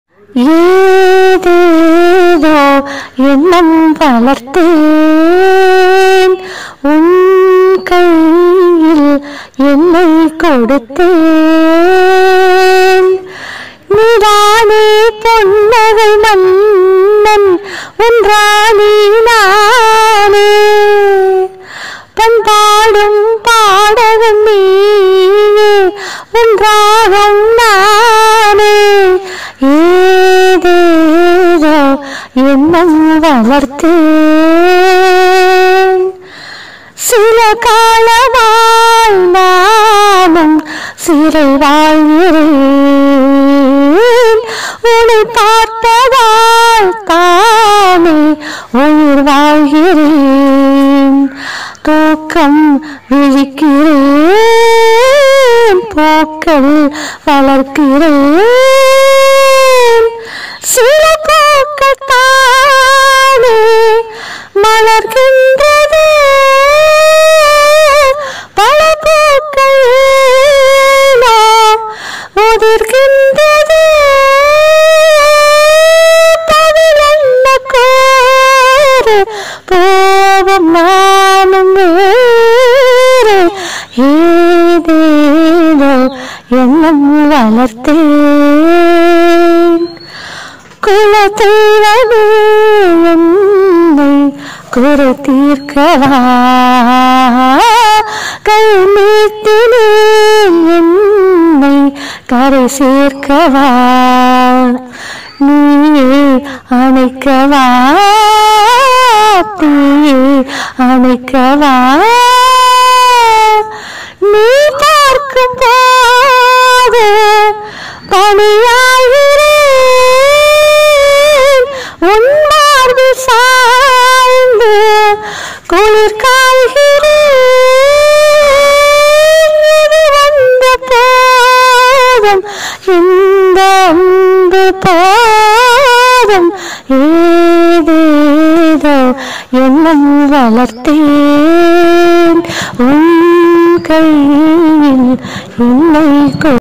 ஏதேதோ எண்ணம் வளர்த்தேன் உன் கையில் என்னை கொடுத்தேன் நீதானே பொன்னகை மன்னன் ஒன்றானே நானே பண்பாடும் பாடகம் நீயே ஒன்றாகும் நானே ஏதேதோ எண்ணம் வளர்த்தேன் சில காலமாய் நானும் சிறை வாழ்கிறேன் உன்னை பார்த்ததால் தானே உயிர் வாழ்கிறேன் தூக்கம் விழிக்கிறேன் போக்கள் வளர்க்கிறேன் சில பூக்கள் தானே மலர்கின்றது பல பூக்கள் ஏனோ உதிர்கின்றது பதிலென்ன கூறு போகும் நானும் வேறு ஏதேதோ எண்ணம் வளர்த்தேன் குலதெய்வமே என்னை குறை தீர்க்கவா கை நீட்டினேன் என்னை கரை சேர்க்கவா நீயே அணைக்கவா தீயே அணைக்கவா நீ பார்க்கும் போது பணியாகிறேன் உன் மார்பில் சாய்ந்து குளிர் காய்கிறேன் இது வந்த போதும் இந்த அன்பு போதும் ஏதேதோ எண்ணம் வளர்த்தேன் உன் கை